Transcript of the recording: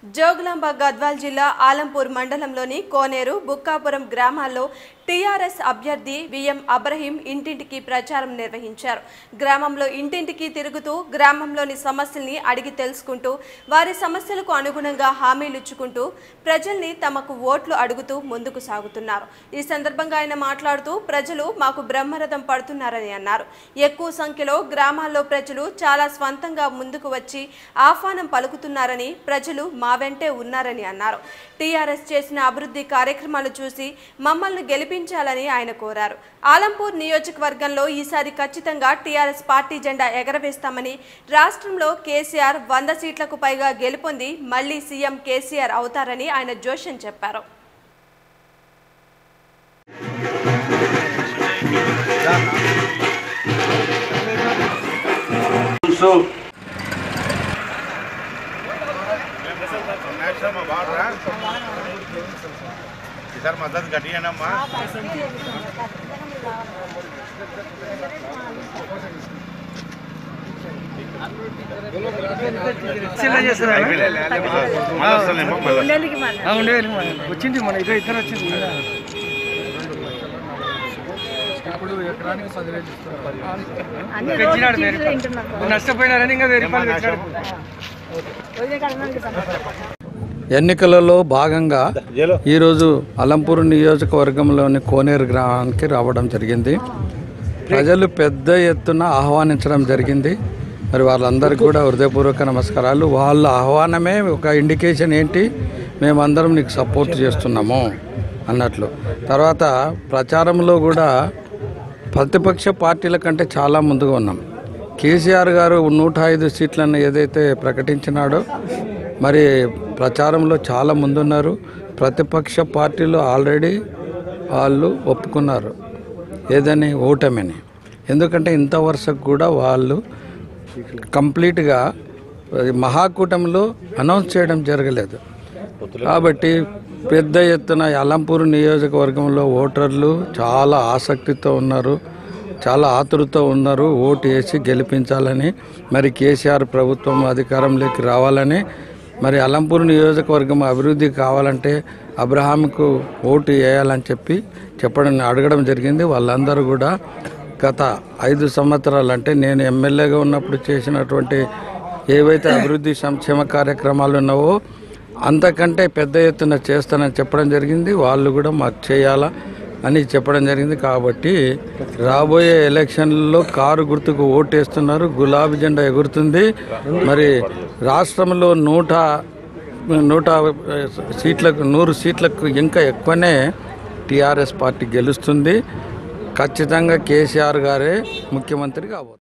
జోగులాంబ గద్వాల్ జిల్లా ఆలంపూర్ మండలంలోని కోనేరు బుక్కాపురం గ్రామాల్లో టీఆర్ఎస్ అభ్యర్థి విఎం అబ్రహీం ఇంటింటికి ప్రచారం నిర్వహించారు గ్రామంలో ఇంటింటికి తిరుగుతూ గ్రామంలోని సమస్యల్ని అడిగి తెలుసుకుంటూ వారి సమస్యలకు అనుగుణంగా హామీలు ఇచ్చుకుంటూ ప్రజల్ని తమకు ఓట్లు అడుగుతూ ముందుకు సాగుతున్నారు ఈ సందర్భంగా ఆయన మాట్లాడుతూ ప్రజలు మాకు బ్రహ్మరథం పడుతున్నారని అన్నారు ఎక్కువ సంఖ్యలో గ్రామాల్లో ప్రజలు చాలా స్వంతంగా ముందుకు వచ్చి ఆహ్వానం పలుకుతున్నారని ప్రజలు మా వెంటే ఉన్నారని అన్నారు టీఆర్ఎస్ చేసిన అభివృద్ధి కార్యక్రమాలు చూసి మమ్మల్ని గెలిపించాలని ఆయన కోరారు ఆలంపూర్ నియోజకవర్గంలో ఈసారి ఖచ్చితంగా టీఆర్ఎస్ పార్టీ జెండా ఎగరవేస్తామని రాష్ట్రంలో కేసీఆర్ వంద సీట్లకు పైగా గెలుపొంది మళ్లీ సీఎం కేసీఆర్ అవుతారని ఆయన జోషన్ చెప్పారు సో इधर मदद घटी है ना माँ వచ్చింది మన ఇద్దరు ఇద్దరు వచ్చింది ఇప్పుడు ఎకరానికి పదివేలు ఇస్తున్నారు. పెంచినాడు వెయ్యి రూపాయలు. నష్టపోయినారని ఇంకా వెయ్యి రూపాయలు పెట్టాడు ఎన్నికలలో భాగంగా ఈరోజు అలంపూర్ నియోజకవర్గంలోని కోనేరు గ్రామానికి రావడం జరిగింది ప్రజలు పెద్ద ఎత్తున ఆహ్వానించడం జరిగింది మరి వాళ్ళందరికీ కూడా హృదయపూర్వక నమస్కారాలు వాళ్ళ ఆహ్వానమే ఒక ఇండికేషన్ ఏంటి మేమందరం నీకు సపోర్ట్ చేస్తున్నాము అన్నట్లు తర్వాత ప్రచారంలో కూడా ప్రతిపక్ష పార్టీల కంటే చాలా ముందుగా ఉన్నాం కేసీఆర్ గారు నూట ఐదు సీట్లను ఏదైతే ప్రకటించినాడో మరి ప్రచారంలో చాలా ముందున్నారు ప్రతిపక్ష పార్టీలు ఆల్రెడీ వాళ్ళు ఒప్పుకున్నారు ఏదని ఓటమిని ఎందుకంటే ఇంత వరుసకు కూడా వాళ్ళు కంప్లీట్గా మహాకూటమిలో అనౌన్స్ చేయడం జరగలేదు కాబట్టి పెద్ద ఎత్తున అలంపూర్ నియోజకవర్గంలో ఓటర్లు చాలా ఆసక్తితో ఉన్నారు చాలా ఆతురతో ఉన్నారు ఓటు వేసి గెలిపించాలని మరి కేసీఆర్ ప్రభుత్వం అధికారంలోకి రావాలని మరి అలంపూర్ నియోజకవర్గం అభివృద్ధి కావాలంటే అబ్రహాంకు ఓటు వేయాలని చెప్పి చెప్పడం అడగడం జరిగింది వాళ్ళందరూ కూడా గత ఐదు సంవత్సరాలు అంటే నేను ఎమ్మెల్యేగా ఉన్నప్పుడు చేసినటువంటి ఏవైతే అభివృద్ధి సంక్షేమ కార్యక్రమాలు ఉన్నావో అంతకంటే పెద్ద ఎత్తున చేస్తానని చెప్పడం జరిగింది వాళ్ళు కూడా మాకు చేయాలా అని చెప్పడం జరిగింది కాబట్టి రాబోయే ఎలక్షన్లలో కారు గుర్తుకు ఓటేస్తున్నారు గులాబీ జెండా ఎగురుతుంది మరి రాష్ట్రంలో నూట నూట సీట్లకు నూరు సీట్లకు ఇంకా ఎక్కువనే టీఆర్ఎస్ పార్టీ గెలుస్తుంది ఖచ్చితంగా కేసీఆర్ గారే ముఖ్యమంత్రి కాబోతున్నారు